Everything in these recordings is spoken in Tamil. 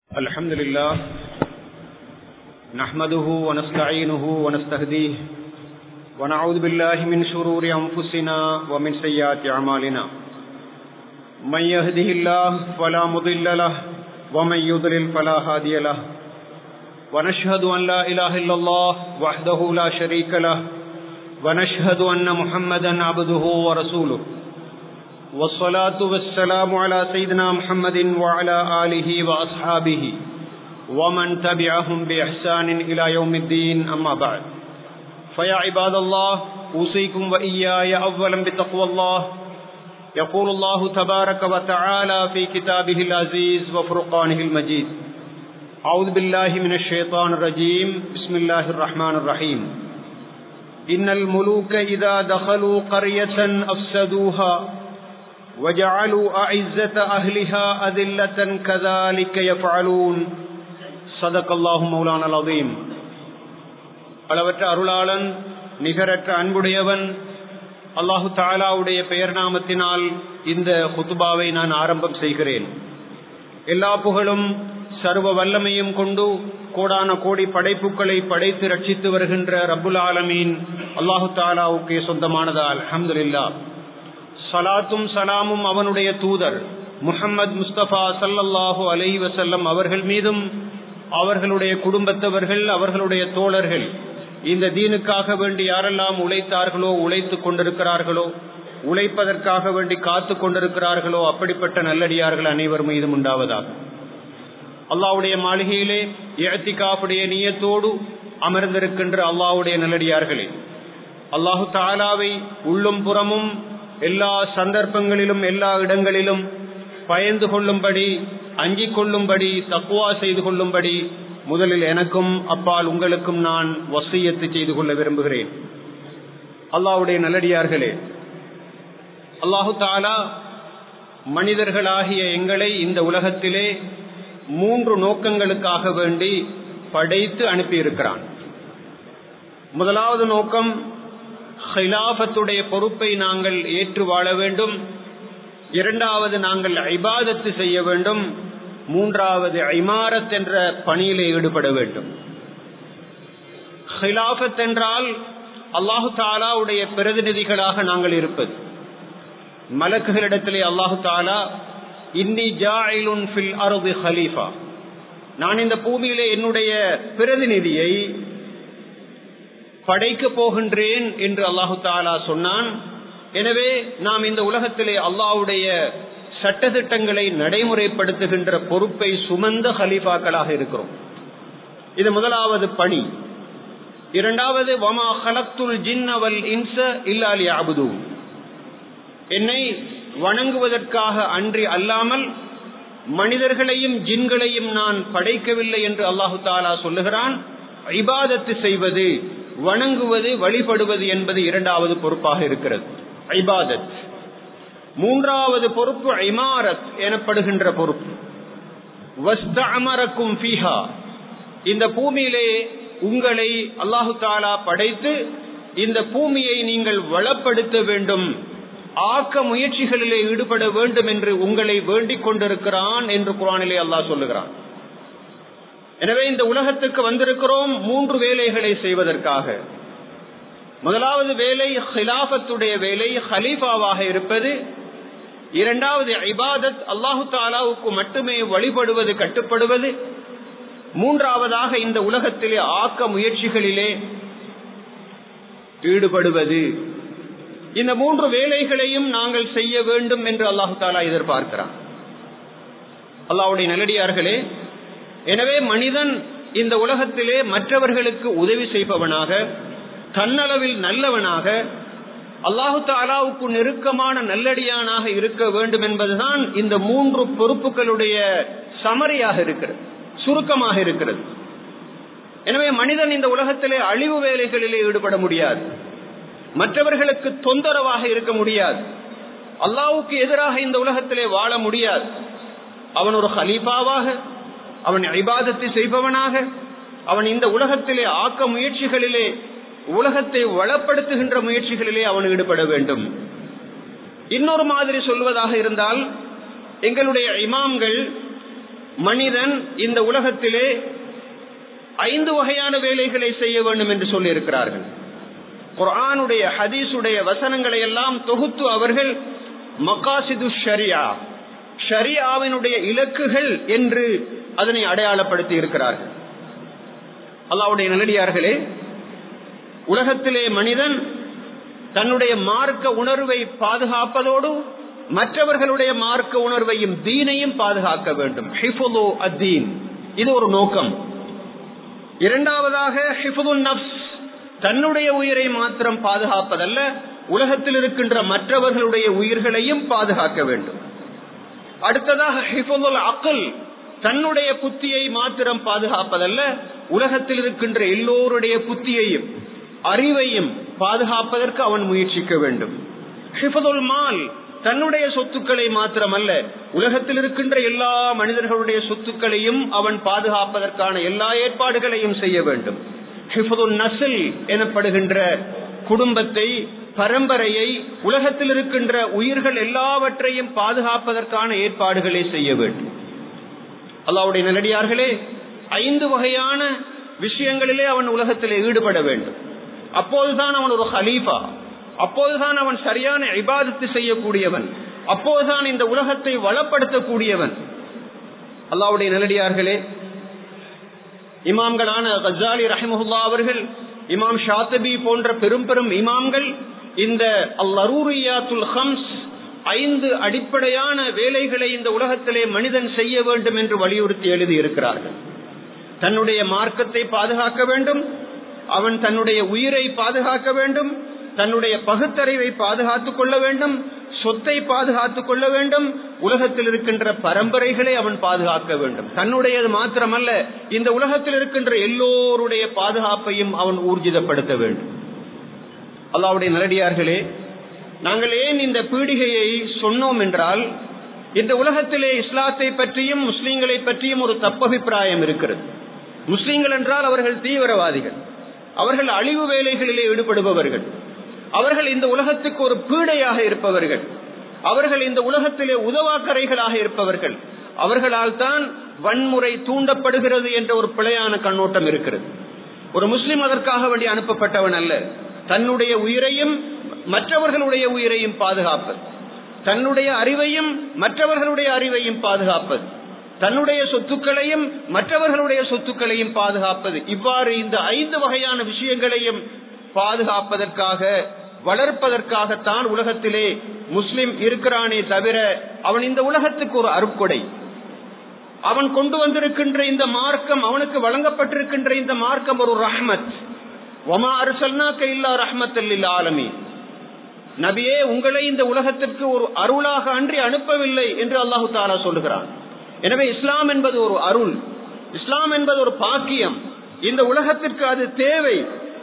الحمد لله نحمده ونستعينه ونستهديه ونعوذ بالله من شرور أنفسنا ومن سيئات أعمالنا من يهده الله فلا مضل له ومن يضلل فلا هادي له ونشهد أن لا إله إلا الله وحده لا شريك له ونشهد أن محمدا عبده ورسوله والصلاة والسلام على سيدنا محمد وعلى آله وأصحابه ومن تبعهم بإحسان إلى يوم الدين أما بعد فيا عباد الله أوصيكم وإياي أولا بتقوى الله يقول الله تبارك وتعالى في كتابه العزيز وفرقانه المجيد أعوذ بالله من الشيطان الرجيم بسم الله الرحمن الرحيم إن الملوك إذا دخلوا قرية أفسدوها وجعلوا أعزة أهلها أذلة كذلك يفعلون صدق الله مولانا العظيم அளவற்ற அருளாளன் நிகரற்ற அன்புடையவன் அல்லாஹு தாலாவுடைய பெயர் நாமத்தினால் இந்த குத்துபாவை நான் ஆரம்பம் செய்கிறேன் எல்லா புகழும் சர்வ வல்லமையும் கொண்டு கோடான கோடி படைப்புகளை படைத்து ரட்சித்து வருகின்ற ரபுல் ஆலமீன் அல்லாஹு தாலாவுக்கு சொந்தமானதால் அஹமதுல்லா சலாத்தும் சலாமும் அவனுடைய தூதர் முகமது முஸ்தபா சல்லல்லாஹு அலை வசல்லம் அவர்கள் மீதும் அவர்களுடைய குடும்பத்தவர்கள் அவர்களுடைய தோழர்கள் இந்த தீனுக்காக வேண்டி யாரெல்லாம் உழைத்தார்களோ உழைத்து கொண்டிருக்கிறார்களோ உழைப்பதற்காக வேண்டி காத்து கொண்டிருக்கிறார்களோ அப்படிப்பட்ட நல்லடியார்கள் அனைவர் மீதும் உண்டாவதாக அல்லாவுடைய மாளிகையிலே ஏத்திகாப்புடைய நீயத்தோடு அமர்ந்திருக்கின்ற அல்லாவுடைய நல்லடியார்களே அல்லாஹு தாலாவை உள்ளும் புறமும் எல்லா சந்தர்ப்பங்களிலும் எல்லா இடங்களிலும் பயந்து கொள்ளும்படி அஞ்சிக் கொள்ளும்படி தக்குவா செய்து கொள்ளும்படி முதலில் எனக்கும் அப்பால் உங்களுக்கும் நான் வசியத்து செய்து கொள்ள விரும்புகிறேன் அல்லாவுடைய நல்லடியார்களே அல்லாஹு தாலா மனிதர்களாகிய எங்களை இந்த உலகத்திலே மூன்று நோக்கங்களுக்காக வேண்டி படைத்து அனுப்பியிருக்கிறான் முதலாவது நோக்கம் ஹிலாபத்துடைய பொறுப்பை நாங்கள் ஏற்று வாழ வேண்டும் இரண்டாவது நாங்கள் ஐபாதத்து செய்ய வேண்டும் மூன்றாவது ஐமாரத் என்ற பணியிலே ஈடுபட வேண்டும் ஹிலாபத் என்றால் அல்லாஹு தாலாவுடைய பிரதிநிதிகளாக நாங்கள் இருப்பது மலக்குகளிடத்திலே அல்லாஹு தாலா இன்னி ஜாயிலுன் ஃபில் அருது ஹலீஃபா நான் இந்த பூமியிலே என்னுடைய பிரதிநிதியை படைக்க போகின்றேன் என்று அல்லாஹு தாலா சொன்னான் எனவே நாம் இந்த உலகத்திலே அல்லாவுடைய சட்டத்திட்டங்களை நடைமுறைப்படுத்துகின்ற பொறுப்பை சுமந்த ஹலீஃபாக்களாக இருக்கிறோம் இது முதலாவது பணி இரண்டாவது வமா ஹலத்துல் ஜின்னவல் இன்ச இல்லாலி அபுது என்னை வணங்குவதற்காக அன்றி அல்லாமல் மனிதர்களையும் ஜின்களையும் நான் படைக்கவில்லை என்று அல்லாஹு தாலா சொல்லுகிறான் ஐபாதத்து செய்வது வணங்குவது வழிபடுவது என்பது இரண்டாவது பொறுப்பாக இருக்கிறது ஐபாதத் மூன்றாவது பொறுப்பு ஐமாரத் எனப்படுகின்ற பொறுப்பு வஸ்தமரக்கும் ஃபீஹா இந்த பூமியிலே உங்களை அல்லாஹு தாலா படைத்து இந்த பூமியை நீங்கள் வளப்படுத்த வேண்டும் ஆக்க முயற்சிகளிலே ஈடுபட வேண்டும் என்று உங்களை வேண்டிக் கொண்டிருக்கிறான் என்று குரானிலே அல்லாஹ் சொல்லுகிறான் எனவே இந்த உலகத்துக்கு வந்திருக்கிறோம் மூன்று வேலைகளை செய்வதற்காக முதலாவது வேலை ஹிலாபத்துடைய வேலை ஹலீஃபாவாக இருப்பது இரண்டாவது ஐபாதத் அல்லாஹு தாலாவுக்கு மட்டுமே வழிபடுவது கட்டுப்படுவது மூன்றாவதாக இந்த உலகத்திலே ஆக்க முயற்சிகளிலே ஈடுபடுவது இந்த மூன்று வேலைகளையும் நாங்கள் செய்ய வேண்டும் என்று அல்லாஹு தாலா எதிர்பார்க்கிறான் அல்லாவுடைய நல்லடியார்களே எனவே மனிதன் இந்த உலகத்திலே மற்றவர்களுக்கு உதவி செய்பவனாக தன்னளவில் நல்லவனாக அல்லாஹு தாலாவுக்கு நெருக்கமான நல்லடியானாக இருக்க வேண்டும் என்பதுதான் இந்த மூன்று பொறுப்புகளுடைய சமரியாக இருக்கிறது சுருக்கமாக இருக்கிறது எனவே மனிதன் இந்த உலகத்திலே அழிவு வேலைகளிலே ஈடுபட முடியாது மற்றவர்களுக்கு தொந்தரவாக இருக்க முடியாது அல்லாவுக்கு எதிராக இந்த உலகத்திலே வாழ முடியாது அவன் ஒரு ஹலீஃபாவாக அவன் ஐபாதத்தை செய்பவனாக அவன் இந்த உலகத்திலே ஆக்க முயற்சிகளிலே உலகத்தை வளப்படுத்துகின்ற முயற்சிகளிலே அவன் ஈடுபட வேண்டும் இன்னொரு மாதிரி சொல்வதாக இருந்தால் எங்களுடைய இமாம்கள் மனிதன் இந்த உலகத்திலே ஐந்து வகையான வேலைகளை செய்ய வேண்டும் என்று சொல்லி இருக்கிறார்கள் குரானுடைய ஹதீஸுடைய வசனங்களை எல்லாம் தொகுத்து அவர்கள் மகாசிது ஷரியா ஷரியாவினுடைய இலக்குகள் என்று அதனை அடையாளப்படுத்தி இருக்கிறார்கள் அல்லாவுடைய நல்லடியார்களே உலகத்திலே மனிதன் தன்னுடைய மார்க்க உணர்வை பாதுகாப்பதோடு மற்றவர்களுடைய மார்க்க உணர்வையும் தீனையும் பாதுகாக்க வேண்டும் ஹிஃபுலு அத்தீன் இது ஒரு நோக்கம் இரண்டாவதாக ஹிஃபுல் நப்ஸ் தன்னுடைய உயிரை மாத்திரம் பாதுகாப்பதல்ல உலகத்தில் இருக்கின்ற மற்றவர்களுடைய உயிர்களையும் பாதுகாக்க வேண்டும் அடுத்ததாக ஹிஃபுல் அக்கல் தன்னுடைய புத்தியை மாத்திரம் பாதுகாப்பதல்ல உலகத்தில் இருக்கின்ற எல்லோருடைய புத்தியையும் அறிவையும் பாதுகாப்பதற்கு அவன் முயற்சிக்க வேண்டும் ஹிஃபதுல் மால் தன்னுடைய சொத்துக்களை மாத்திரமல்ல உலகத்தில் இருக்கின்ற எல்லா மனிதர்களுடைய சொத்துக்களையும் அவன் பாதுகாப்பதற்கான எல்லா ஏற்பாடுகளையும் செய்ய வேண்டும் ஹிஃபதுல் நசில் எனப்படுகின்ற குடும்பத்தை பரம்பரையை உலகத்தில் இருக்கின்ற உயிர்கள் எல்லாவற்றையும் பாதுகாப்பதற்கான ஏற்பாடுகளை செய்ய வேண்டும் அல்லாவுடைய நல்லடியார்களே ஐந்து வகையான விஷயங்களிலே அவன் உலகத்திலே ஈடுபட வேண்டும் அப்போதுதான் அவன் ஒரு ஹலீஃபா அப்போதுதான் அவன் சரியான இபாதத்து செய்யக்கூடியவன் அப்போதுதான் இந்த உலகத்தை வளப்படுத்தக்கூடியவன் அல்லாவுடைய நல்லடியார்களே இமாம்களான கஜாலி ரஹிமஹுல்லா அவர்கள் இமாம் ஷாத்தபி போன்ற பெரும் பெரும் இமாம்கள் இந்த அல்லரூரியாத்துல் ஹம்ஸ் ஐந்து அடிப்படையான வேலைகளை இந்த உலகத்திலே மனிதன் செய்ய வேண்டும் என்று வலியுறுத்தி எழுதி இருக்கிறார்கள் தன்னுடைய மார்க்கத்தை பாதுகாக்க வேண்டும் அவன் தன்னுடைய உயிரை பாதுகாக்க வேண்டும் தன்னுடைய பகுத்தறிவை பாதுகாத்துக் கொள்ள வேண்டும் சொத்தை பாதுகாத்துக் கொள்ள வேண்டும் உலகத்தில் இருக்கின்ற பரம்பரைகளை அவன் பாதுகாக்க வேண்டும் தன்னுடையது மாத்திரமல்ல இந்த உலகத்தில் இருக்கின்ற எல்லோருடைய பாதுகாப்பையும் அவன் ஊர்ஜிதப்படுத்த வேண்டும் அல்லாவுடைய நல்லடியார்களே நாங்கள் ஏன் இந்த பீடிகையை சொன்னோம் என்றால் இந்த உலகத்திலே இஸ்லாத்தை பற்றியும் முஸ்லீம்களை பற்றியும் ஒரு தப்பபிப்பிராயம் இருக்கிறது முஸ்லீம்கள் என்றால் அவர்கள் தீவிரவாதிகள் அவர்கள் அழிவு வேலைகளிலே ஈடுபடுபவர்கள் அவர்கள் இந்த உலகத்துக்கு ஒரு பீடையாக இருப்பவர்கள் அவர்கள் இந்த உலகத்திலே உதவாக்கரைகளாக இருப்பவர்கள் அவர்களால் தான் வன்முறை தூண்டப்படுகிறது என்ற ஒரு பிழையான கண்ணோட்டம் இருக்கிறது ஒரு முஸ்லிம் அதற்காக வேண்டி அனுப்பப்பட்டவன் அல்ல தன்னுடைய உயிரையும் மற்றவர்களுடைய உயிரையும் பாதுகாப்பது தன்னுடைய அறிவையும் மற்றவர்களுடைய அறிவையும் பாதுகாப்பது தன்னுடைய சொத்துக்களையும் மற்றவர்களுடைய சொத்துக்களையும் பாதுகாப்பது இவ்வாறு இந்த ஐந்து வகையான விஷயங்களையும் பாதுகாப்பதற்காக வளர்ப்பதற்காகத்தான் உலகத்திலே முஸ்லிம் இருக்கிறானே தவிர அவன் இந்த உலகத்துக்கு ஒரு அருட்கொடை அவன் கொண்டு வந்திருக்கின்ற இந்த மார்க்கம் அவனுக்கு வழங்கப்பட்டிருக்கின்ற இந்த மார்க்கம் ஒரு ரஹ்மத் ஒமா அருசல்னாக்க இல்லா ரஹ்மத் ஆலமி நபியே உங்களை இந்த உலகத்திற்கு ஒரு அருளாக அன்றி அனுப்பவில்லை என்று அல்லாஹு தாலா சொல்லுகிறான் எனவே இஸ்லாம் என்பது ஒரு அருள் இஸ்லாம் என்பது ஒரு பாக்கியம் இந்த உலகத்திற்கு அது தேவை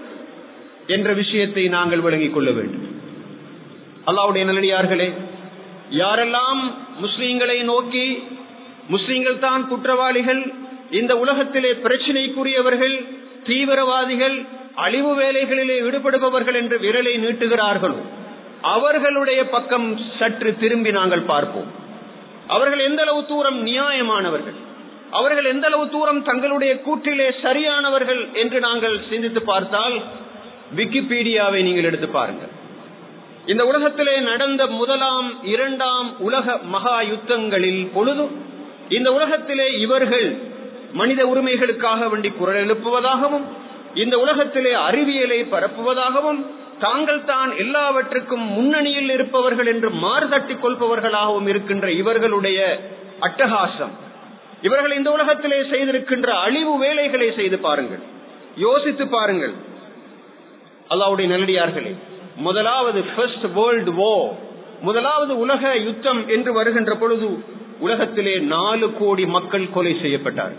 என்ற விஷயத்தை நாங்கள் விளங்கிக் கொள்ள வேண்டும் அல்லாவுடைய நல்லடியார்களே யாரெல்லாம் முஸ்லீம்களை நோக்கி முஸ்லீம்கள் தான் குற்றவாளிகள் இந்த உலகத்திலே பிரச்சனைக்குரியவர்கள் தீவிரவாதிகள் அழிவு வேலைகளிலே ஈடுபடுபவர்கள் என்று விரலை நீட்டுகிறார்களோ அவர்களுடைய பக்கம் சற்று திரும்பி நாங்கள் பார்ப்போம் அவர்கள் எந்த அளவு தூரம் நியாயமானவர்கள் அவர்கள் எந்த அளவு தூரம் தங்களுடைய கூற்றிலே சரியானவர்கள் என்று நாங்கள் சிந்தித்து பார்த்தால் விக்கிபீடியாவை நீங்கள் எடுத்து பாருங்கள் இந்த உலகத்திலே நடந்த முதலாம் இரண்டாம் உலக மகா யுத்தங்களில் பொழுது இந்த உலகத்திலே இவர்கள் மனித உரிமைகளுக்காக வேண்டி குரல் எழுப்புவதாகவும் இந்த உலகத்திலே அறிவியலை பரப்புவதாகவும் தாங்கள் தான் எல்லாவற்றுக்கும் முன்னணியில் இருப்பவர்கள் என்று மாறுதட்டிக் கொள்பவர்களாகவும் இருக்கின்ற இவர்களுடைய அட்டகாசம் இவர்கள் இந்த உலகத்திலே செய்திருக்கின்ற அழிவு வேலைகளை செய்து பாருங்கள் யோசித்து பாருங்கள் அல்லாவுடைய நல்லடியார்களே முதலாவது ஃபர்ஸ்ட் வேர்ல்டு வோ முதலாவது உலக யுத்தம் என்று வருகின்ற பொழுது உலகத்திலே நாலு கோடி மக்கள் கொலை செய்யப்பட்டார்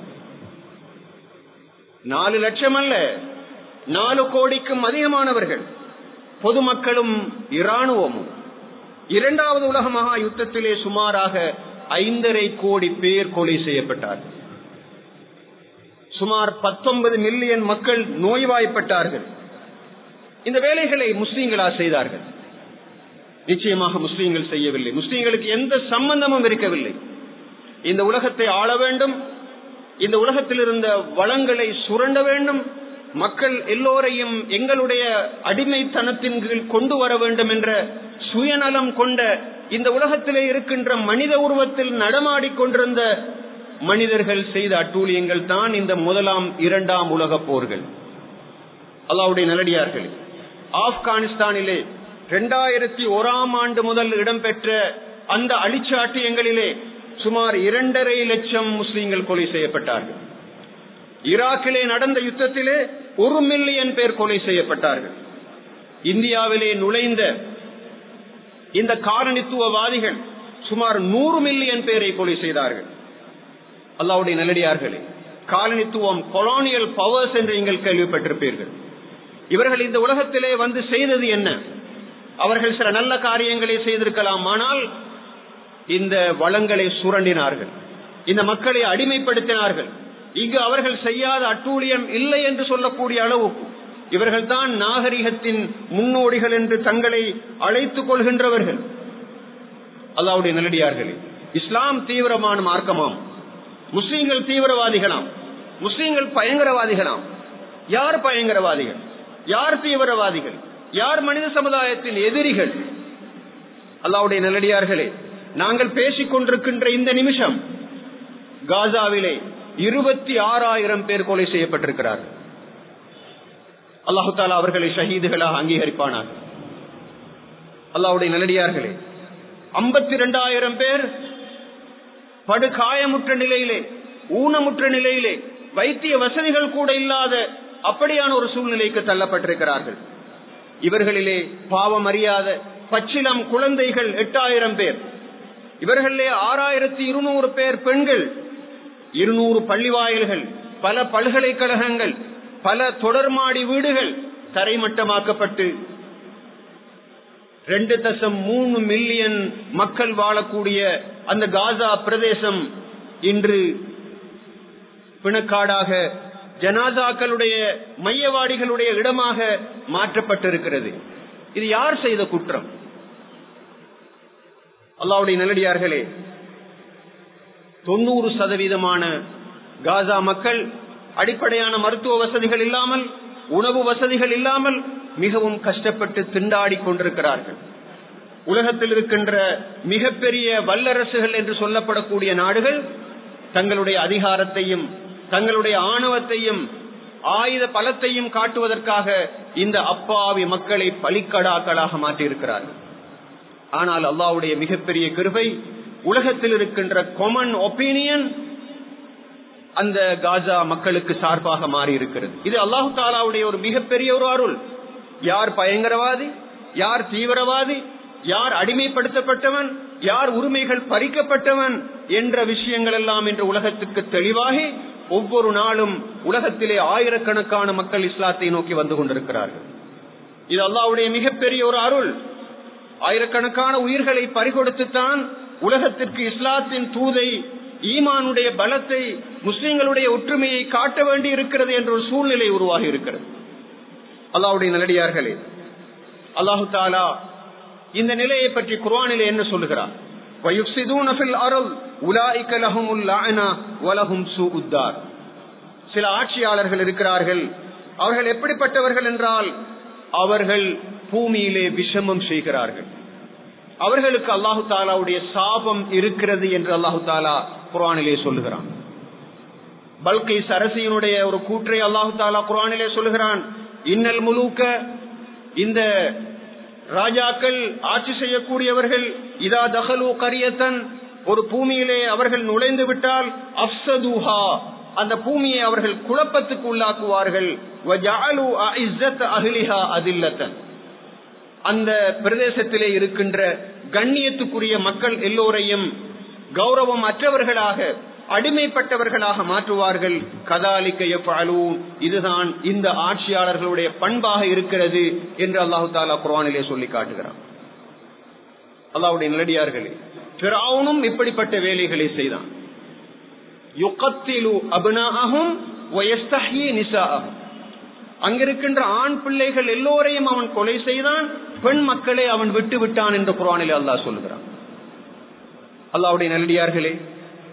நாலு லட்சம் அல்ல நாலு கோடிக்கும் அதிகமானவர்கள் பொதுமக்களும் இராணுவமும் இரண்டாவது உலக மகா யுத்தத்திலே சுமாராக ஐந்தரை கோடி பேர் கொலை செய்யப்பட்டார் சுமார் பத்தொன்பது மில்லியன் மக்கள் நோய்வாய்ப்பட்டார்கள் இந்த வேலைகளை முஸ்லீம்களா செய்தார்கள் நிச்சயமாக முஸ்லீம்கள் செய்யவில்லை முஸ்லீம்களுக்கு எந்த சம்பந்தமும் இருக்கவில்லை இந்த உலகத்தை ஆள வேண்டும் இந்த உலகத்தில் இருந்த வளங்களை சுரண்ட வேண்டும் மக்கள் எல்லோரையும் எங்களுடைய அடிமைத்தனத்தின் கீழ் கொண்டு வர வேண்டும் என்ற சுயநலம் கொண்ட இந்த உலகத்திலே இருக்கின்ற மனித உருவத்தில் நடமாடிக் கொண்டிருந்த மனிதர்கள் செய்த அட்டூழியங்கள் தான் இந்த முதலாம் இரண்டாம் உலக போர்கள் அல்லாவுடைய நல்லடியார்கள் ஆப்கானிஸ்தானிலே இரண்டாயிரத்தி ஓராம் ஆண்டு முதல் இடம்பெற்ற அந்த அழிச்சாட்டியங்களிலே சுமார் இரண்டரை லட்சம் முஸ்லீம்கள் கொலை செய்யப்பட்டார்கள் ஈராக்கிலே நடந்த யுத்தத்திலே ஒரு மில்லியன் பேர் கொலை செய்யப்பட்டார்கள் இந்தியாவிலே நுழைந்த இந்த காரணித்துவவாதிகள் சுமார் நூறு மில்லியன் பேரை கொலை செய்தார்கள் அல்லாவுடைய நல்லடியார்களே காலனித்துவம் கொலோனியல் பவர்ஸ் என்று நீங்கள் கேள்விப்பட்டிருப்பீர்கள் இவர்கள் இந்த உலகத்திலே வந்து செய்தது என்ன அவர்கள் சில நல்ல காரியங்களை செய்திருக்கலாம் ஆனால் இந்த வளங்களை சுரண்டினார்கள் இந்த மக்களை அடிமைப்படுத்தினார்கள் இங்கு அவர்கள் செய்யாத அட்டூழியம் இல்லை என்று சொல்லக்கூடிய அளவுக்கு இவர்கள் தான் நாகரிகத்தின் முன்னோடிகள் என்று தங்களை அழைத்துக் கொள்கின்றவர்கள் அல்லாவுடைய நல்லடியார்களே இஸ்லாம் தீவிரமான மார்க்கமாம் முஸ்லீம்கள் தீவிரவாதிகளாம் முஸ்லீம்கள் பயங்கரவாதிகளாம் யார் பயங்கரவாதிகள் யார் தீவிரவாதிகள் யார் மனித சமுதாயத்தின் எதிரிகள் அல்லாவுடைய நல்லடியார்களே நாங்கள் பேசிக் கொண்டிருக்கின்ற இந்த நிமிஷம் காசாவிலே இருபத்தி ஆறாயிரம் பேர் கொலை செய்யப்பட்டிருக்கிறார்கள் அல்லாஹு தாலா அவர்களை ஷஹீதுகளாக அங்கீகரிப்பானார் அல்லாவுடைய நல்லடியார்களே ஐம்பத்தி இரண்டாயிரம் பேர் படுகாயமுற்ற நிலையிலே ஊனமுற்ற நிலையிலே வைத்திய வசதிகள் கூட இல்லாத அப்படியான ஒரு சூழ்நிலைக்கு தள்ளப்பட்டிருக்கிறார்கள் இவர்களிலே பாவம் அறியாத பச்சிலம் குழந்தைகள் எட்டாயிரம் பேர் இவர்களிலே ஆறாயிரத்தி இருநூறு பேர் பெண்கள் இருநூறு பள்ளிவாயல்கள் பல பல்கலைக்கழகங்கள் பல தொடர்மாடி வீடுகள் தரைமட்டமாக்கப்பட்டு ரெண்டு தசம் மூணு மில்லியன் மக்கள் வாழக்கூடிய அந்த காசா பிரதேசம் இன்று பிணக்காடாக ஜனாதாக்களுடைய மையவாடிகளுடைய இடமாக மாற்றப்பட்டிருக்கிறது இது யார் செய்த குற்றம் அல்லாவுடைய நல்லடியார்களே தொண்ணூறு சதவீதமான காசா மக்கள் அடிப்படையான மருத்துவ வசதிகள் இல்லாமல் உணவு வசதிகள் இல்லாமல் மிகவும் கஷ்டப்பட்டு திண்டாடி கொண்டிருக்கிறார்கள் உலகத்தில் இருக்கின்ற மிகப்பெரிய வல்லரசுகள் என்று சொல்லப்படக்கூடிய நாடுகள் தங்களுடைய அதிகாரத்தையும் தங்களுடைய ஆணவத்தையும் ஆயுத பலத்தையும் காட்டுவதற்காக இந்த அப்பாவி மக்களை பலிக்கடாக்களாக மாற்றியிருக்கிறார்கள் ஆனால் அல்லாவுடைய மிகப்பெரிய கிருபை உலகத்தில் இருக்கின்ற கொமன் ஒப்பீனியன் அந்த காசா மக்களுக்கு சார்பாக மாறி இருக்கிறது இது அல்லாஹு தாலாவுடைய ஒரு மிகப்பெரிய ஒரு அருள் யார் பயங்கரவாதி யார் தீவிரவாதி யார் அடிமைப்படுத்தப்பட்டவன் யார் உரிமைகள் பறிக்கப்பட்டவன் என்ற விஷயங்கள் எல்லாம் இன்று உலகத்துக்கு தெளிவாகி ஒவ்வொரு நாளும் உலகத்திலே ஆயிரக்கணக்கான மக்கள் இஸ்லாத்தை நோக்கி வந்து கொண்டிருக்கிறார்கள் இது அல்லாவுடைய மிகப்பெரிய ஒரு அருள் ஆயிரக்கணக்கான உயிர்களை பறிகொடுத்துத்தான் உலகத்திற்கு இஸ்லாத்தின் தூதை ஈமானுடைய பலத்தை முஸ்லிம்களுடைய ஒற்றுமையை காட்ட வேண்டி இருக்கிறது என்ற ஒரு சூழ்நிலை உருவாகி இருக்கிறது அல்லாவுடைய நல்லடியார்களே அல்லாஹு தாலா இந்த நிலையை பற்றி குர்ஆனிலே என்ன சொல்லுகிறார் சில ஆட்சியாளர்கள் இருக்கிறார்கள் அவர்கள் எப்படிப்பட்டவர்கள் என்றால் அவர்கள் பூமியிலே விஷமம் செய்கிறார்கள் அவர்களுக்கு அல்லாஹு தாலாவுடைய சாபம் இருக்கிறது என்று அல்லாஹு தாலா குரானிலே சொல்லுகிறான் பல்கை சரசியினுடைய ஒரு கூற்றை அல்லாஹு தாலா குரானிலே சொல்லுகிறான் இன்னல் முழுக்க இந்த ராஜாக்கள் ஆட்சி செய்யக்கூடியவர்கள் இதா தகலு கரியத்தன் ஒரு பூமியிலே அவர்கள் நுழைந்து விட்டால் அப்சதுஹா அந்த பூமியை அவர்கள் குழப்பத்துக்கு உள்ளாக்குவார்கள் அதில்லத்தன் அந்த பிரதேசத்திலே இருக்கின்ற கண்ணியத்துக்குரிய மக்கள் எல்லோரையும் கௌரவம் அற்றவர்களாக அடிமைப்பட்டவர்களாக மாற்றுவார்கள் கதாலிக்க இதுதான் இந்த ஆட்சியாளர்களுடைய பண்பாக இருக்கிறது என்று அல்லாஹு தாலா குர்வானிலே சொல்லி காட்டுகிறான் அல்லாவுடைய நிலடியார்களே பிராவுனும் இப்படிப்பட்ட வேலைகளை செய்தான் யுகத்திலு அபினாகும் நிசாகும் அங்கிருக்கின்ற ஆண் பிள்ளைகள் எல்லோரையும் அவன் கொலை செய்தான் பெண் மக்களை அவன் விட்டு விட்டான் என்று குரானிலே அல்லாஹ் சொல்லுகிறான் அல்லாவுடைய நல்லடியார்களே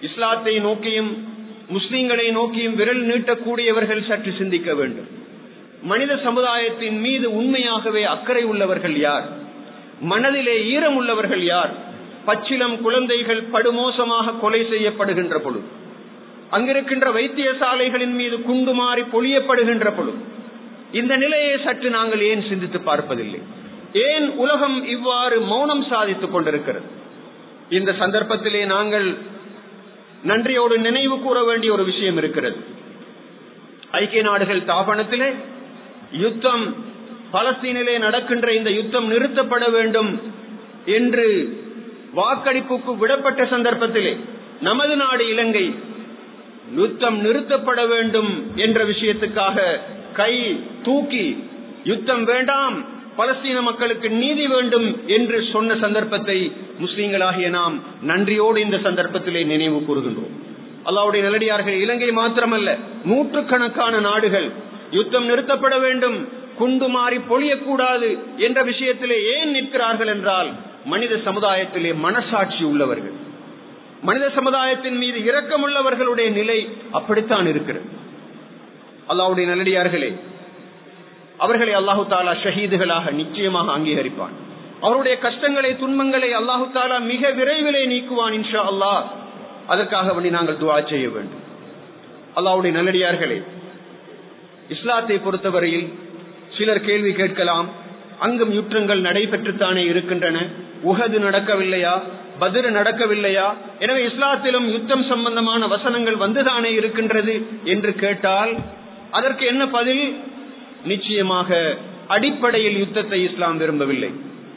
இஸ்லாத்தை நோக்கியும் முஸ்லிம்களை நோக்கியும் விரல் நீட்டக்கூடியவர்கள் சற்று சிந்திக்க வேண்டும் மனித சமுதாயத்தின் மீது உண்மையாகவே அக்கறை உள்ளவர்கள் யார் மனதிலே ஈரம் உள்ளவர்கள் யார் பச்சிலம் குழந்தைகள் படுமோசமாக கொலை செய்யப்படுகின்ற பொழுது அங்கிருக்கின்ற வைத்தியசாலைகளின் மீது குண்டு மாறி பொழியப்படுகின்ற பொழுது இந்த நிலையை சற்று நாங்கள் ஏன் சிந்தித்து பார்ப்பதில்லை ஏன் உலகம் இவ்வாறு மௌனம் சாதித்துக் கொண்டிருக்கிறது இந்த சந்தர்ப்பத்திலே நாங்கள் நன்றியோடு நினைவு கூற வேண்டிய ஒரு விஷயம் இருக்கிறது ஐக்கிய நாடுகள் தாபனத்திலே யுத்தம் பலஸ்தீனிலே நடக்கின்ற இந்த யுத்தம் நிறுத்தப்பட வேண்டும் என்று வாக்களிப்புக்கு விடப்பட்ட சந்தர்ப்பத்திலே நமது நாடு இலங்கை யுத்தம் நிறுத்தப்பட வேண்டும் என்ற விஷயத்துக்காக கை தூக்கி யுத்தம் வேண்டாம் பலஸ்தீன மக்களுக்கு நீதி வேண்டும் என்று சொன்ன சந்தர்ப்பத்தை முஸ்லீம்களாகிய நாம் நன்றியோடு இந்த சந்தர்ப்பத்திலே நினைவு கூறுகின்றோம் அல்லாவுடைய நிலடியார்கள் இலங்கை மாத்திரமல்ல நூற்றுக்கணக்கான நாடுகள் யுத்தம் நிறுத்தப்பட வேண்டும் குண்டு மாறி பொழியக்கூடாது என்ற விஷயத்திலே ஏன் நிற்கிறார்கள் என்றால் மனித சமுதாயத்திலே மனசாட்சி உள்ளவர்கள் மனித சமுதாயத்தின் மீது இரக்கமுள்ளவர்களுடைய நிலை அப்படித்தான் இருக்கிறது அல்லாவுடைய நல்லடியார்களே அவர்களை அல்லாஹு தாலா ஷஹீதுகளாக நிச்சயமாக அங்கீகரிப்பான் அவருடைய கஷ்டங்களை துன்பங்களை அல்லாஹு தாலா மிக விரைவிலே நீக்குவான் இன்ஷா அல்லாஹ் அதற்காக வேண்டி நாங்கள் துவா செய்ய வேண்டும் அல்லாவுடைய நல்லடியார்களே இஸ்லாத்தை பொறுத்தவரையில் சிலர் கேள்வி கேட்கலாம் அங்கும் யுற்றங்கள் நடைபெற்றுத்தானே இருக்கின்றன உகது நடக்கவில்லையா பதிரு நடக்கவில்லையா எனவே இஸ்லாத்திலும் யுத்தம் சம்பந்தமான வசனங்கள் வந்துதானே இருக்கின்றது என்று கேட்டால் அதற்கு என்ன பதில் நிச்சயமாக அடிப்படையில் யுத்தத்தை இஸ்லாம் விரும்பவில்லை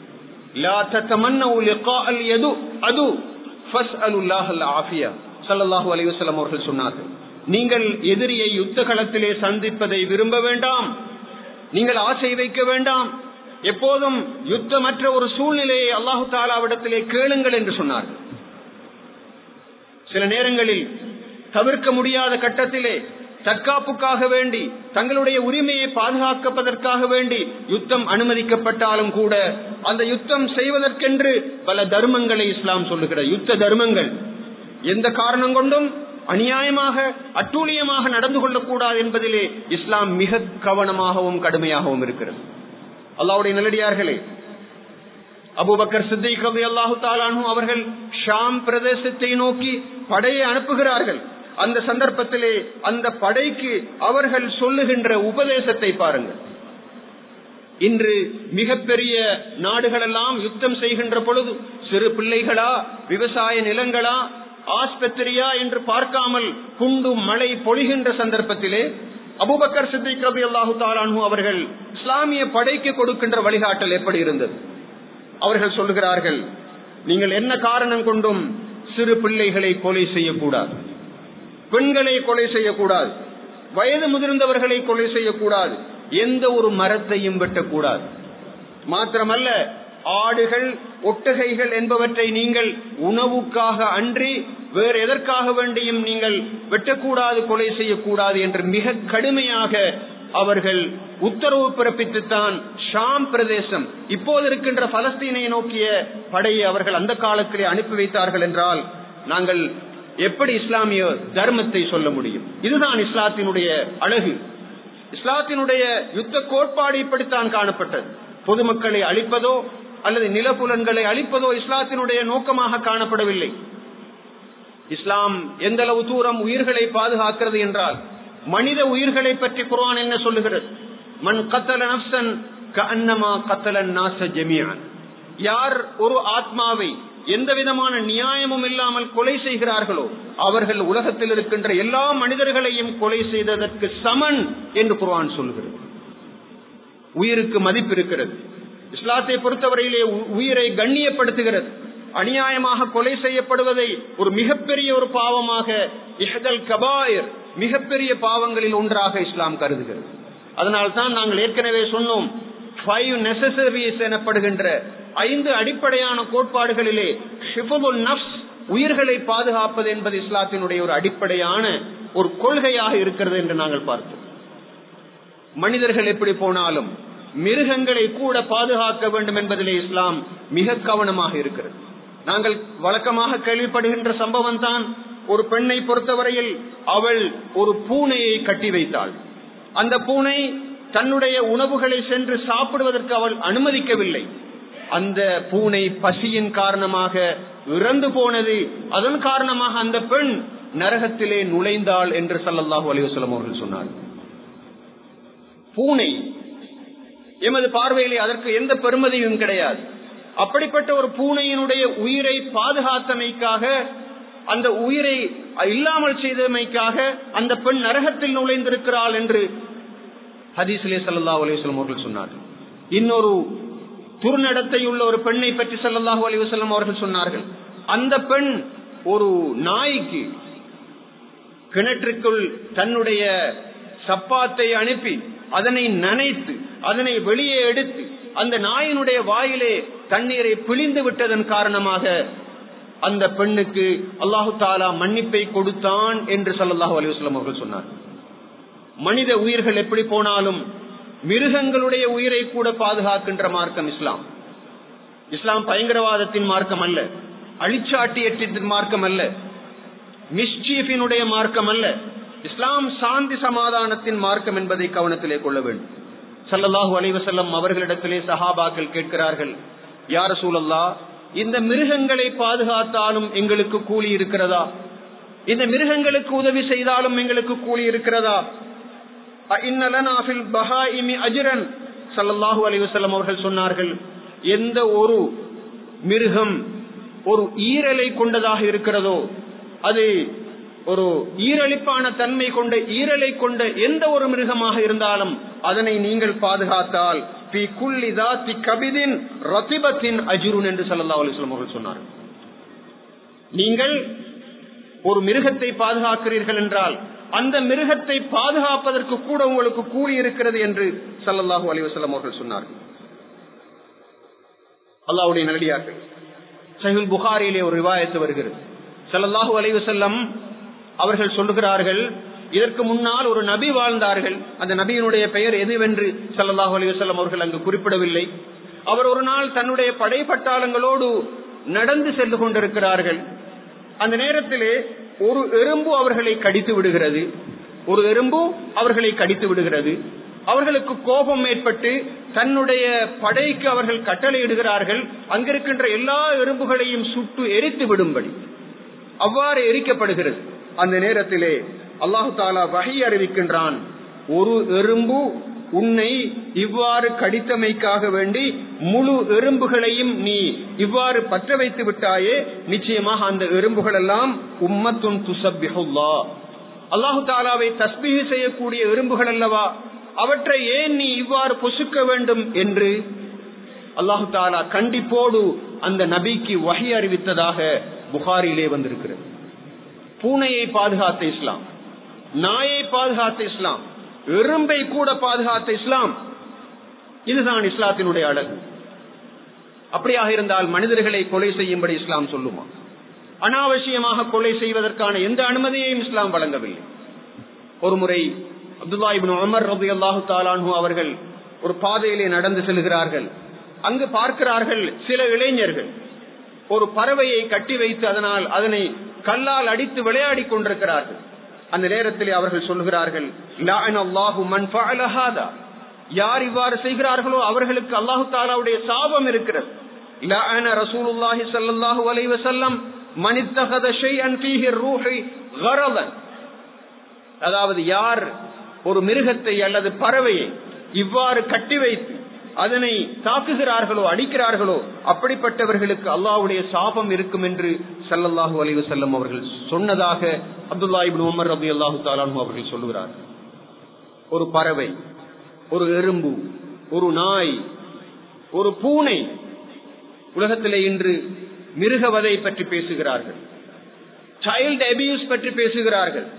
அவர்கள் சொன்னார்கள் நீங்கள் எதிரியை யுத்த களத்திலே சந்திப்பதை விரும்ப வேண்டாம் நீங்கள் ஆசை வைக்க வேண்டாம் எப்போதும் யுத்தமற்ற ஒரு சூழ்நிலையை அல்லாஹு தாலாவிடத்திலே கேளுங்கள் என்று சொன்னார்கள் சில நேரங்களில் தவிர்க்க முடியாத கட்டத்திலே தற்காப்புக்காக வேண்டி தங்களுடைய உரிமையை பாதுகாப்பதற்காக வேண்டி யுத்தம் அனுமதிக்கப்பட்டாலும் கூட அந்த யுத்தம் செய்வதற்கென்று பல தர்மங்களை இஸ்லாம் சொல்லுகிற யுத்த தர்மங்கள் எந்த காரணம் கொண்டும் அநியாயமாக அட்டூழியமாக நடந்து கொள்ளக்கூடாது என்பதிலே இஸ்லாம் மிக கவனமாகவும் கடுமையாகவும் இருக்கிறது அல்லாவுடைய நிலடியார்களே அபுபக்கர் சித்திக் ரவி அல்லாஹு தாலானு அவர்கள் ஷாம் பிரதேசத்தை நோக்கி படையை அனுப்புகிறார்கள் அந்த சந்தர்ப்பத்திலே அந்த படைக்கு அவர்கள் சொல்லுகின்ற உபதேசத்தை பாருங்கள் இன்று மிகப்பெரிய நாடுகளெல்லாம் யுத்தம் செய்கின்ற பொழுது சிறு பிள்ளைகளா விவசாய நிலங்களா ஆஸ்பத்திரியா என்று பார்க்காமல் குண்டு மழை பொழிகின்ற சந்தர்ப்பத்திலே அபுபக்கர் சித்திக் ரபி அல்லாஹு தாலானு அவர்கள் இஸ்லாமிய படைக்கு கொடுக்கின்ற வழிகாட்டல் எப்படி இருந்தது அவர்கள் சொல்லுகிறார்கள் நீங்கள் என்ன காரணம் கொண்டும் சிறு பிள்ளைகளை கொலை செய்யக்கூடாது பெண்களை கொலை செய்யக்கூடாது வயது முதிர்ந்தவர்களை கொலை செய்யக்கூடாது எந்த ஒரு மரத்தையும் வெட்டக்கூடாது மாத்திரமல்ல ஆடுகள் ஒட்டகைகள் என்பவற்றை நீங்கள் உணவுக்காக அன்றி வேறு எதற்காக வேண்டியும் நீங்கள் வெட்டக்கூடாது கொலை செய்யக்கூடாது என்று மிக கடுமையாக அவர்கள் உத்தரவு பிறப்பித்துத்தான் ஷாம் பிரதேசம் இப்போது இருக்கின்ற பலஸ்தீனை நோக்கிய படையை அவர்கள் அந்த காலத்திலே அனுப்பி வைத்தார்கள் என்றால் நாங்கள் எப்படி இஸ்லாமிய தர்மத்தை சொல்ல முடியும் இதுதான் இஸ்லாத்தினுடைய அழகு இஸ்லாத்தினுடைய யுத்த கோட்பாடு இப்படித்தான் காணப்பட்டது பொதுமக்களை அழிப்பதோ அல்லது நிலப்புலன்களை அழிப்பதோ இஸ்லாத்தினுடைய நோக்கமாக காணப்படவில்லை இஸ்லாம் எந்த அளவு தூரம் உயிர்களை பாதுகாக்கிறது என்றால் மனித உயிர்களை பற்றி குர்ஆன் என்ன சொல்லுகிறது மண் கத்தல நப்சன் கண்ணமா கத்தலன் நாச ஜமியான் யார் ஒரு ஆத்மாவை எந்த விதமான நியாயமும் இல்லாமல் கொலை செய்கிறார்களோ அவர்கள் உலகத்தில் இருக்கின்ற எல்லா மனிதர்களையும் கொலை செய்ததற்கு சமன் என்று குர்ஆன் சொல்கிறது உயிருக்கு மதிப்பு இருக்கிறது இஸ்லாத்தை பொறுத்தவரையிலே உயிரை கண்ணியப்படுத்துகிறது அநியாயமாக கொலை செய்யப்படுவதை ஒரு மிகப்பெரிய ஒரு பாவமாக இஹதல் கபாயர் மிகப்பெரிய பாவங்களில் ஒன்றாக இஸ்லாம் கருதுகிறது அதனால் தான் நாங்கள் ஏற்கனவே சொன்னோம் ஃபைவ் நெசசரிஸ் எனப்படுகின்ற ஐந்து அடிப்படையான கோட்பாடுகளிலே ஷிஃபுல் நப்ஸ் உயிர்களை பாதுகாப்பது என்பது இஸ்லாத்தினுடைய ஒரு அடிப்படையான ஒரு கொள்கையாக இருக்கிறது என்று நாங்கள் பார்த்தோம் மனிதர்கள் எப்படி போனாலும் மிருகங்களை கூட பாதுகாக்க வேண்டும் என்பதிலே இஸ்லாம் மிக கவனமாக இருக்கிறது நாங்கள் வழக்கமாக கேள்விப்படுகின்ற சம்பவம் தான் ஒரு பெண்ணை பொறுத்தவரையில் அவள் ஒரு பூனையை கட்டி வைத்தாள் அந்த பூனை தன்னுடைய உணவுகளை சென்று சாப்பிடுவதற்கு அவள் அனுமதிக்கவில்லை அந்த பூனை பசியின் காரணமாக இறந்து போனது அதன் காரணமாக அந்த பெண் நரகத்திலே நுழைந்தாள் என்று சல்லல்லாஹு அலிவசலம் அவர்கள் சொன்னார் பூனை எமது பார்வையிலே அதற்கு எந்த பெருமதியும் கிடையாது அப்படிப்பட்ட ஒரு பூனையினுடைய உயிரை பாதுகாத்தமைக்காக அந்த உயிரை இல்லாமல் செய்தமைக்காக அந்த பெண் நரகத்தில் நுழைந்திருக்கிறாள் என்று ஹதீஸ்லே சல்லா அலிவசலம் அவர்கள் சொன்னார்கள் இன்னொரு துர்நடத்தை உள்ள ஒரு பெண்ணை பற்றி சல்லல்லாஹு அலிவசல்லம் அவர்கள் சொன்னார்கள் அந்த பெண் ஒரு நாய்க்கு கிணற்றுக்குள் தன்னுடைய சப்பாத்தை அனுப்பி அதனை நனைத்து அதனை வெளியே எடுத்து அந்த நாயினுடைய வாயிலே தண்ணீரை பிழிந்து விட்டதன் காரணமாக அந்த பெண்ணுக்கு அல்லாஹு தாலா மன்னிப்பை கொடுத்தான் என்று சல்லாஹூ அலிவஸ்லாம் அவர்கள் சொன்னார் மனித உயிர்கள் எப்படி போனாலும் மிருகங்களுடைய உயிரை கூட பாதுகாக்கின்ற மார்க்கம் இஸ்லாம் இஸ்லாம் பயங்கரவாதத்தின் மார்க்கம் அல்ல அழிச்சாட்டியத்தின் மார்க்கம் அல்ல மிஸ்சீஃபினுடைய மார்க்கம் அல்ல இஸ்லாம் சாந்தி சமாதானத்தின் மார்க்கம் என்பதை கவனத்திலே கொள்ள வேண்டும் சல்லல்லாஹு அலைவசல்லம் அவர்களிடத்திலே சஹாபாக்கள் கேட்கிறார்கள் யார சூழல்லா இந்த மிருகங்களை பாதுகாத்தாலும் எங்களுக்கு கூலி இருக்கிறதா இந்த மிருகங்களுக்கு உதவி செய்தாலும் எங்களுக்கு கூலி இருக்கிறதா அஜிரன் சல்லல்லாஹு அலைவசல்லம் அவர்கள் சொன்னார்கள் எந்த ஒரு மிருகம் ஒரு ஈரலை கொண்டதாக இருக்கிறதோ அது ஒரு ஈரழிப்பான தன்மை கொண்ட ஈரலை கொண்ட எந்த ஒரு மிருகமாக இருந்தாலும் அதனை நீங்கள் பாதுகாத்தால் பி குல்லிதா தி கபிதின் ரத்திபத்தின் அஜுருன் என்று சல்லா அலிஸ்லாம் அவர்கள் சொன்னார்கள் நீங்கள் ஒரு மிருகத்தை பாதுகாக்கிறீர்கள் என்றால் அந்த மிருகத்தை பாதுகாப்பதற்கு கூட உங்களுக்கு கூலி இருக்கிறது என்று சல்லல்லாஹூ அலிவசல்லம் அவர்கள் சொன்னார்கள் அல்லாவுடைய நல்லடியார்கள் சஹில் புகாரிலே ஒரு விவாயத்து வருகிறது சல்லல்லாஹூ அலைவசல்லம் அவர்கள் சொல்லுகிறார்கள் இதற்கு முன்னால் ஒரு நபி வாழ்ந்தார்கள் அந்த நபியினுடைய பெயர் எதுவென்று சல்லல்லாஹு அலிவசல்லம் அவர்கள் அங்கு குறிப்பிடவில்லை அவர் ஒரு நாள் தன்னுடைய படை பட்டாளங்களோடு நடந்து சென்று கொண்டிருக்கிறார்கள் அந்த நேரத்திலே ஒரு எறும்பு அவர்களை கடித்து விடுகிறது ஒரு எறும்பு அவர்களை கடித்து விடுகிறது அவர்களுக்கு கோபம் ஏற்பட்டு தன்னுடைய படைக்கு அவர்கள் கட்டளையிடுகிறார்கள் அங்கிருக்கின்ற எல்லா எறும்புகளையும் சுட்டு எரித்து விடும்படி அவ்வாறு எரிக்கப்படுகிறது அந்த நேரத்திலே அல்லாஹு தாலா வகை அறிவிக்கின்றான் ஒரு எறும்பு உன்னை இவ்வாறு கடித்தமைக்காக வேண்டி முழு எறும்புகளையும் நீ இவ்வாறு பற்ற வைத்து விட்டாயே நிச்சயமாக அந்த எறும்புகள் எல்லாம் உம்மத்துன் துசப்பிஹுல்லா அல்லாஹு தாலாவை தஸ்பீக செய்யக்கூடிய எறும்புகள் அல்லவா அவற்றை ஏன் நீ இவ்வாறு பொசுக்க வேண்டும் என்று அல்லாஹு தாலா கண்டிப்போடு அந்த நபிக்கு வகை அறிவித்ததாக புகாரிலே வந்திருக்கிறது பூனையை பாதுகாத்த இஸ்லாம் நாயை பாதுகாத்த இஸ்லாம் எறும்பை கூட பாதுகாத்த இஸ்லாம் இதுதான் இஸ்லாத்தினுடைய அழகு அப்படியாக இருந்தால் மனிதர்களை கொலை செய்யும்படி இஸ்லாம் சொல்லுமா அனாவசியமாக கொலை செய்வதற்கான எந்த அனுமதியையும் இஸ்லாம் வழங்கவில்லை ஒரு முறை அப்துல்லா இபின் உமர் ரபி அல்லாஹு தாலானு அவர்கள் ஒரு பாதையிலே நடந்து செல்கிறார்கள் அங்கு பார்க்கிறார்கள் சில இளைஞர்கள் ஒரு பறவையை கட்டி வைத்து அதனால் அதனை கல்லால் அடித்து விளையாடி கொண்டிருக்கிறார்கள் அந்த நேரத்தில் அவர்கள் சொல்லுகிறார்கள் யார் இவ்வாறு செய்கிறார்களோ அவர்களுக்கு அல்லாஹு தாலாவுடைய சாபம் இருக்கிறது ரசூலுல்லாஹி ஸல்லல்லாஹு அலைஹி வஸல்லம் மனித்தகத ஷைஅன் ஃபீஹி ரூஹி கரதன் அதாவது யார் ஒரு மிருகத்தை அல்லது பறவையை இவ்வாறு கட்டி வைத்து அதனை தாக்குகிறார்களோ அடிக்கிறார்களோ அப்படிப்பட்டவர்களுக்கு அல்லாவுடைய சாபம் இருக்கும் என்று சல்லல்லாஹூ அலைவு செல்லம் அவர்கள் சொன்னதாக அப்துல்லா இபின் உமர் ரபி அல்லாஹு தாலானு அவர்கள் சொல்லுகிறார் ஒரு பறவை ஒரு எறும்பு ஒரு நாய் ஒரு பூனை உலகத்திலே இன்று மிருகவதை பற்றி பேசுகிறார்கள் சைல்டு அபியூஸ் பற்றி பேசுகிறார்கள்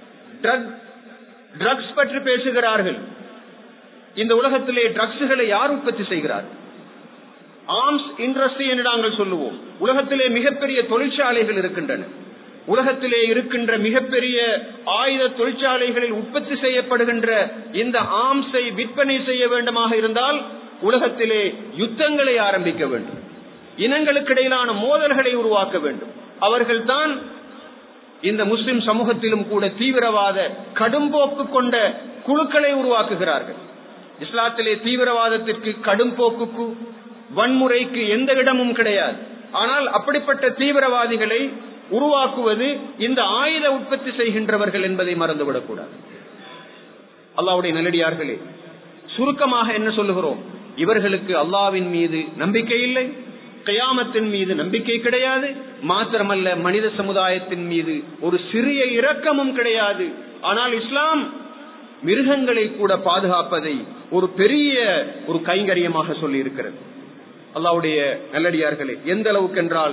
ட்ரக்ஸ் பற்றி பேசுகிறார்கள் இந்த உலகத்திலே ட்ரக்ஸுகளை யார் உற்பத்தி செய்கிறார் ஆர்ம்ஸ் இண்டஸ்ட்ரி என்று நாங்கள் சொல்லுவோம் உலகத்திலே மிகப்பெரிய தொழிற்சாலைகள் இருக்கின்றன உலகத்திலே இருக்கின்ற மிகப்பெரிய ஆயுத தொழிற்சாலைகளில் உற்பத்தி செய்யப்படுகின்ற இந்த ஆர்ம்ஸை விற்பனை செய்ய வேண்டுமாக இருந்தால் உலகத்திலே யுத்தங்களை ஆரம்பிக்க வேண்டும் இனங்களுக்கு இடையிலான மோதல்களை உருவாக்க வேண்டும் அவர்கள்தான் இந்த முஸ்லிம் சமூகத்திலும் கூட தீவிரவாத கடும்போக்கு கொண்ட குழுக்களை உருவாக்குகிறார்கள் இஸ்லாத்திலே தீவிரவாதத்திற்கு கடும்போக்குக்கு வன்முறைக்கு எந்த இடமும் கிடையாது ஆனால் அப்படிப்பட்ட தீவிரவாதிகளை உருவாக்குவது இந்த ஆயுத உற்பத்தி செய்கின்றவர்கள் என்பதை மறந்துவிடக்கூடாது அல்லாவுடைய நல்லடியார்களே சுருக்கமாக என்ன சொல்லுகிறோம் இவர்களுக்கு அல்லாவின் மீது நம்பிக்கை இல்லை கயாமத்தின் மீது நம்பிக்கை கிடையாது மாத்திரமல்ல மனித சமுதாயத்தின் மீது ஒரு சிறிய இரக்கமும் கிடையாது ஆனால் இஸ்லாம் மிருகங்களை கூட பாதுகாப்பதை ஒரு பெரிய ஒரு கைங்கரியமாக சொல்லி இருக்கிறது அல்லாவுடைய நல்லடியார்களே எந்த அளவுக்கு என்றால்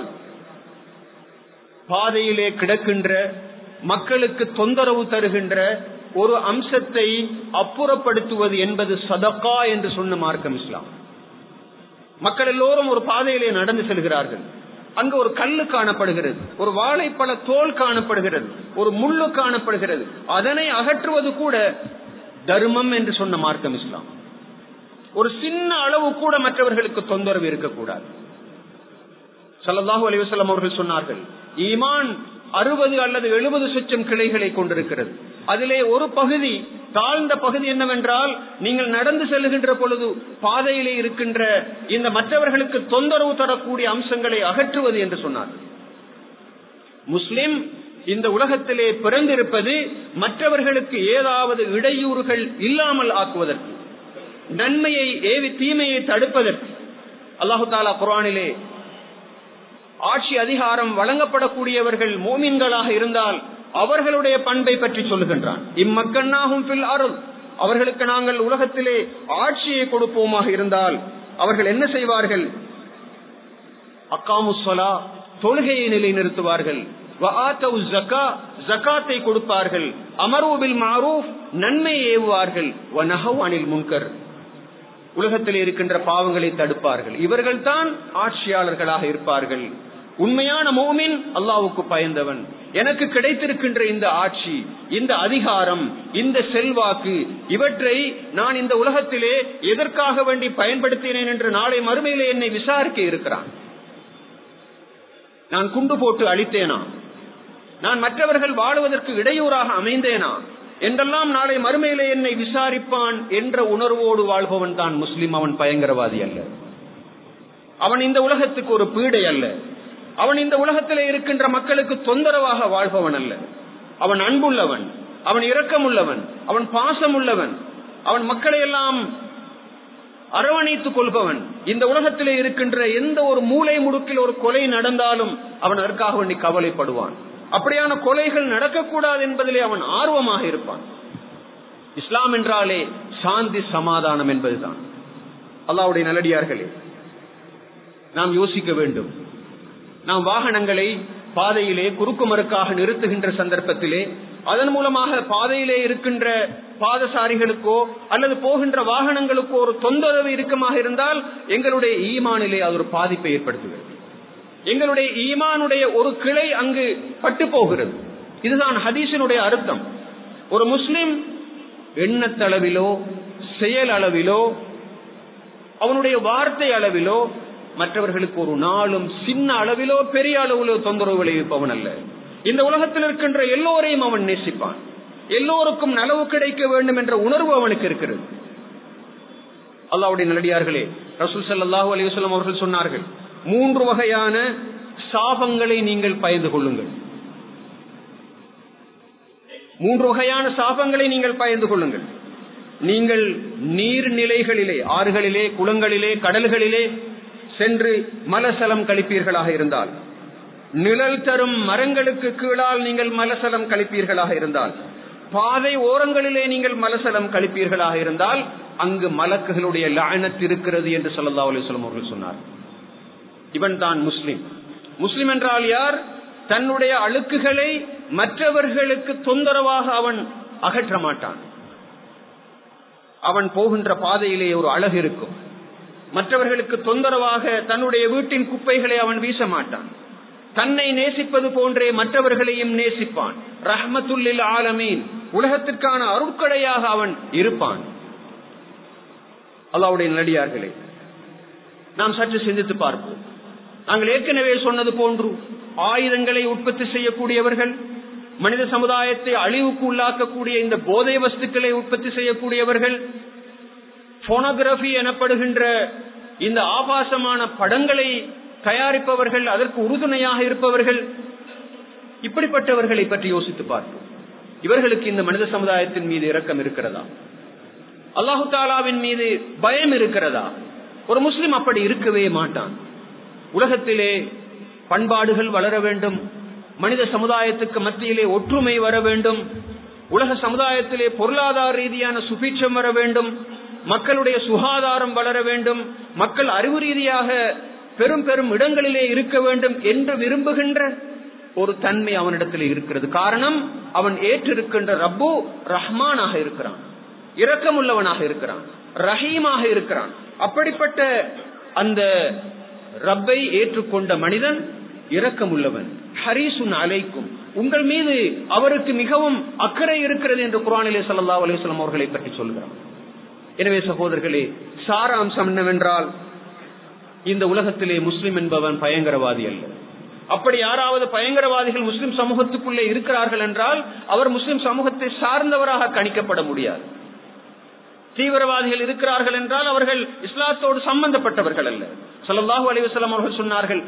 பாதையிலே கிடக்கின்ற மக்களுக்கு தொந்தரவு தருகின்ற ஒரு அம்சத்தை அப்புறப்படுத்துவது என்பது சதக்கா என்று சொன்ன மார்க்கம் இஸ்லாம் மக்கள் எல்லோரும் ஒரு பாதையிலே நடந்து செல்கிறார்கள் அங்கு ஒரு கல்லு காணப்படுகிறது ஒரு வாழைப்பழ தோல் காணப்படுகிறது ஒரு முள்ளு காணப்படுகிறது அதனை அகற்றுவது கூட தர்மம் என்று சொன்ன மார்க்கம் இஸ்லாம் ஒரு சின்ன அளவு கூட மற்றவர்களுக்கு தொந்தரவு இருக்கக்கூடாது சல்லாஹூ அலிவசல்லாம் அவர்கள் சொன்னார்கள் ஈமான் அறுபது அல்லது எழுபது சொச்சம் கிளைகளை கொண்டிருக்கிறது அதிலே ஒரு பகுதி தாழ்ந்த பகுதி என்னவென்றால் நீங்கள் நடந்து செல்லுகின்ற பொழுது பாதையிலே இருக்கின்ற இந்த மற்றவர்களுக்கு தொந்தரவு தரக்கூடிய அம்சங்களை அகற்றுவது என்று சொன்னார் முஸ்லிம் இந்த உலகத்திலே பிறந்திருப்பது மற்றவர்களுக்கு ஏதாவது இடையூறுகள் இல்லாமல் ஆக்குவதற்கு நன்மையை ஏவி தீமையை தடுப்பதற்கு அல்லாஹு தாலா குரானிலே ஆட்சி அதிகாரம் வழங்கப்படக்கூடியவர்கள் மோமின்களாக இருந்தால் அவர்களுடைய பண்பை பற்றி சொல்லுகின்றான் இம்மக்கண்ணாகும் அருள் அவர்களுக்கு நாங்கள் உலகத்திலே ஆட்சியை கொடுப்போமாக இருந்தால் அவர்கள் என்ன செய்வார்கள் அக்காமுசலா தொழுகையை நிலைநிறுத்துவார்கள் ஜக்காத்தை கொடுப்பார்கள் அமர்வுபில் மாரூப் நன்மை ஏவுவார்கள் அனில் முன்கர் உலகத்தில் இருக்கின்ற பாவங்களை தடுப்பார்கள் இவர்கள் தான் ஆட்சியாளர்களாக இருப்பார்கள் உண்மையான மோமின் அல்லாவுக்கு பயந்தவன் எனக்கு கிடைத்திருக்கின்ற இந்த ஆட்சி இந்த அதிகாரம் இந்த செல்வாக்கு இவற்றை நான் இந்த உலகத்திலே எதற்காக வேண்டி பயன்படுத்தினேன் என்று நாளை மறுமையிலே என்னை விசாரிக்க இருக்கிறான் நான் குண்டு போட்டு அழித்தேனா நான் மற்றவர்கள் வாழுவதற்கு இடையூறாக அமைந்தேனா என்றெல்லாம் நாளை மறுமையிலே என்னை விசாரிப்பான் என்ற உணர்வோடு வாழ்பவன் தான் முஸ்லிம் அவன் பயங்கரவாதி அல்ல அவன் இந்த உலகத்துக்கு ஒரு பீடை அல்ல அவன் இந்த உலகத்திலே இருக்கின்ற மக்களுக்கு தொந்தரவாக வாழ்பவன் அல்ல அவன் அன்புள்ளவன் அவன் இரக்கமுள்ளவன் அவன் பாசம் உள்ளவன் அவன் மக்களை எல்லாம் அரவணைத்துக் கொள்பவன் இந்த உலகத்திலே இருக்கின்ற எந்த ஒரு மூளை முடுக்கில் ஒரு கொலை நடந்தாலும் அவன் அதற்காக வேண்டி கவலைப்படுவான் அப்படியான கொலைகள் நடக்கக்கூடாது என்பதிலே அவன் ஆர்வமாக இருப்பான் இஸ்லாம் என்றாலே சாந்தி சமாதானம் என்பதுதான் அல்லாவுடைய நல்லடியார்களே நாம் யோசிக்க வேண்டும் நாம் வாகனங்களை பாதையிலே குறுக்கு மறுக்காக நிறுத்துகின்ற சந்தர்ப்பத்திலே அதன் மூலமாக பாதையிலே இருக்கின்ற பாதசாரிகளுக்கோ அல்லது போகின்ற வாகனங்களுக்கோ ஒரு தொந்தரவு இறுக்கமாக இருந்தால் எங்களுடைய ஈமானிலே அது ஒரு பாதிப்பை ஏற்படுத்துகிறது எங்களுடைய ஈமானுடைய ஒரு கிளை அங்கு பட்டு போகிறது இதுதான் ஹதீஷனுடைய அர்த்தம் ஒரு முஸ்லிம் எண்ணத்தளவிலோ செயல் அளவிலோ அவனுடைய வார்த்தை அளவிலோ மற்றவர்களுக்கு ஒரு நாளும் சின்ன அளவிலோ பெரிய அளவிலோ தொந்தரவு விளைவிப்பவன் அல்ல இந்த உலகத்தில் இருக்கின்ற எல்லோரையும் அவன் நேசிப்பான் எல்லோருக்கும் நலவு கிடைக்க வேண்டும் என்ற உணர்வு அவனுக்கு இருக்கிறது அல்லாவுடைய நல்லடியார்களே ரசூல் சல்லாஹூ அலிவசலம் அவர்கள் சொன்னார்கள் மூன்று வகையான சாபங்களை நீங்கள் பயந்து கொள்ளுங்கள் மூன்று வகையான சாபங்களை நீங்கள் பயந்து கொள்ளுங்கள் நீங்கள் நீர்நிலைகளிலே ஆறுகளிலே குளங்களிலே கடல்களிலே சென்று மலசலம் கழிப்பீர்களாக இருந்தால் நிழல் தரும் மரங்களுக்கு கீழால் நீங்கள் மலசலம் கழிப்பீர்களாக இருந்தால் பாதை ஓரங்களிலே நீங்கள் மலசலம் கழிப்பீர்களாக இருந்தால் அங்கு மலக்குகளுடைய லாயனத் இருக்கிறது என்று சொல்லல்லா அலிஸ்லாம் அவர்கள் சொன்னார் இவன் தான் முஸ்லிம் முஸ்லிம் என்றால் யார் தன்னுடைய அழுக்குகளை மற்றவர்களுக்கு தொந்தரவாக அவன் அகற்ற மாட்டான் அவன் போகின்ற பாதையிலே ஒரு அழகு இருக்கும் மற்றவர்களுக்கு தொந்தரவாக தன்னுடைய வீட்டின் குப்பைகளை அவன் வீச மாட்டான் தன்னை நேசிப்பது போன்றே மற்றவர்களையும் நேசிப்பான் ரஹமத்துல்லில் ஆலமீன் உலகத்திற்கான அருட்கடையாக அவன் இருப்பான் அல்லாவுடைய நடிகார்களே நாம் சற்று சிந்தித்து பார்ப்போம் நாங்கள் ஏற்கனவே சொன்னது போன்று ஆயுதங்களை உற்பத்தி செய்யக்கூடியவர்கள் மனித சமுதாயத்தை அழிவுக்கு உள்ளாக்கக்கூடிய இந்த போதை வஸ்துக்களை உற்பத்தி செய்யக்கூடியவர்கள் போனோகிராபி எனப்படுகின்ற இந்த ஆபாசமான படங்களை தயாரிப்பவர்கள் அதற்கு உறுதுணையாக இருப்பவர்கள் இப்படிப்பட்டவர்களை பற்றி யோசித்து பார்ப்போம் இவர்களுக்கு இந்த மனித சமுதாயத்தின் மீது இரக்கம் இருக்கிறதா அல்லாஹு தாலாவின் மீது பயம் இருக்கிறதா ஒரு முஸ்லிம் அப்படி இருக்கவே மாட்டான் உலகத்திலே பண்பாடுகள் வளர வேண்டும் மனித சமுதாயத்துக்கு மத்தியிலே ஒற்றுமை வர வேண்டும் உலக சமுதாயத்திலே பொருளாதார ரீதியான சுபீட்சம் வர வேண்டும் மக்களுடைய சுகாதாரம் வளர வேண்டும் மக்கள் அறிவு ரீதியாக பெரும் பெரும் இடங்களிலே இருக்க வேண்டும் என்று விரும்புகின்ற ஒரு தன்மை அவனிடத்தில் இருக்கிறது காரணம் அவன் ஏற்றிருக்கின்ற ரப்பு ரஹ்மானாக இருக்கிறான் இரக்கமுள்ளவனாக இருக்கிறான் ரஹீமாக இருக்கிறான் அப்படிப்பட்ட அந்த ரப்பை ஏற்றுக்கொண்ட மனிதன் இரக்கமுள்ளவன் ஹரீசுன் அலைக்கும் உங்கள் மீது அவருக்கு மிகவும் அக்கறை இருக்கிறது என்று குரானிலே சல்லா அலிஸ்லாம் அவர்களை பற்றி சொல்கிறான் எனவே சகோதரர்களே சாராம்சம் என்னவென்றால் இந்த உலகத்திலே முஸ்லிம் என்பவன் பயங்கரவாதி அல்ல அப்படி யாராவது பயங்கரவாதிகள் முஸ்லிம் சமூகத்துக்குள்ளே இருக்கிறார்கள் என்றால் அவர் முஸ்லிம் சமூகத்தை சார்ந்தவராக கணிக்கப்பட முடியாது தீவிரவாதிகள் இருக்கிறார்கள் என்றால் அவர்கள் இஸ்லாத்தோடு சம்பந்தப்பட்டவர்கள் அல்ல சல்லாஹூ அலிவசலம் அவர்கள் சொன்னார்கள்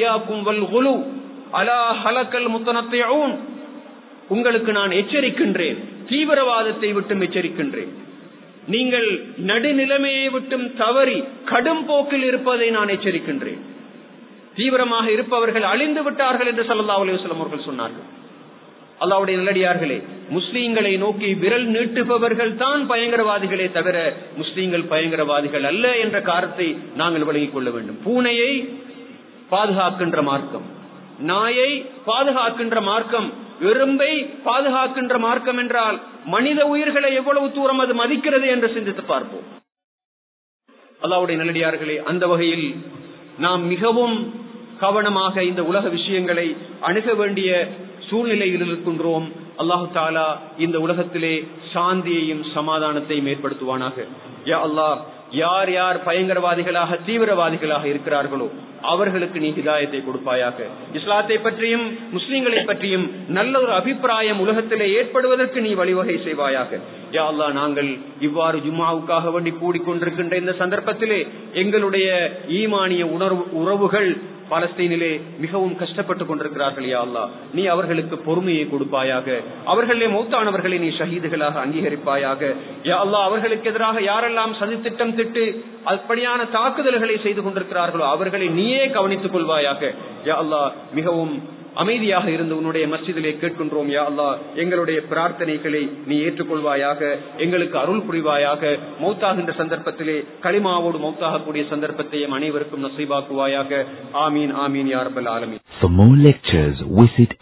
அலா ஹலக்கல் முத்தனத்தையும் உங்களுக்கு நான் எச்சரிக்கின்றேன் தீவிரவாதத்தை விட்டும் எச்சரிக்கின்றேன் நீங்கள் நடுநிலைமையை விட்டும் தவறி கடும் போக்கில் இருப்பதை நான் எச்சரிக்கின்றேன் தீவிரமாக இருப்பவர்கள் அழிந்து விட்டார்கள் என்று சல்லா அலிவசலம் அவர்கள் சொன்னார்கள் அல்லாவுடைய நல்லடியார்களே முஸ்லீம்களை நோக்கி விரல் நீட்டுபவர்கள் தான் பயங்கரவாதிகளே தவிர முஸ்லீம்கள் பயங்கரவாதிகள் அல்ல என்ற காரத்தை நாங்கள் விளங்கிக் கொள்ள வேண்டும் பூனையை பாதுகாக்கின்ற மார்க்கம் நாயை பாதுகாக்கின்ற மார்க்கம் எறும்பை பாதுகாக்கின்ற மார்க்கம் என்றால் மனித உயிர்களை எவ்வளவு தூரம் அது மதிக்கிறது என்று சிந்தித்து பார்ப்போம் அல்லாவுடைய நல்லடியார்களே அந்த வகையில் நாம் மிகவும் கவனமாக இந்த உலக விஷயங்களை அணுக வேண்டிய சூழ்நிலையில் இருக்கின்றோம் அல்லாஹு தாலா இந்த உலகத்திலே சாந்தியையும் சமாதானத்தையும் ஏற்படுத்துவானாக யா அல்லாஹ் யார் யார் பயங்கரவாதிகளாக தீவிரவாதிகளாக இருக்கிறார்களோ அவர்களுக்கு நீ ஹிதாயத்தை கொடுப்பாயாக இஸ்லாத்தை பற்றியும் முஸ்லிம்களை பற்றியும் நல்ல ஒரு அபிப்பிராயம் உலகத்திலே ஏற்படுவதற்கு நீ வழிவகை செய்வாயாக யா அல்லா நாங்கள் இவ்வாறு ஜும்மாவுக்காக வேண்டி கூடிக்கொண்டிருக்கின்ற இந்த சந்தர்ப்பத்திலே எங்களுடைய ஈமானிய உணர்வு உறவுகள் பாலஸ்தீனிலே மிகவும் கஷ்டப்பட்டுக் கொண்டிருக்கிறார்கள் யா அல்லா நீ அவர்களுக்கு பொறுமையை கொடுப்பாயாக அவர்களே மௌத்தானவர்களை நீ ஷஹீதுகளாக அங்கீகரிப்பாயாக யா அல்லா அவர்களுக்கு எதிராக யாரெல்லாம் சதித்திட்டம் திட்டு அப்படியான தாக்குதல்களை செய்து கொண்டிருக்கிறார்களோ அவர்களை நீயே கவனித்துக் கொள்வாயாக யா அல்லா மிகவும் அமைதியாக இருந்து உன்னுடைய மஸ்ஜிதிலே கேட்கின்றோம் யா அல்லா எங்களுடைய பிரார்த்தனைகளை நீ ஏற்றுக்கொள்வாயாக எங்களுக்கு அருள் புரிவாயாக மௌத்தாகின்ற சந்தர்ப்பத்திலே களிமாவோடு மௌத்தாகக்கூடிய சந்தர்ப்பத்தையும் அனைவருக்கும் நசீபாக்குவாயாக ஆமீன் ஆமீன் யாரபல் ஆலமீன் For more lectures, visit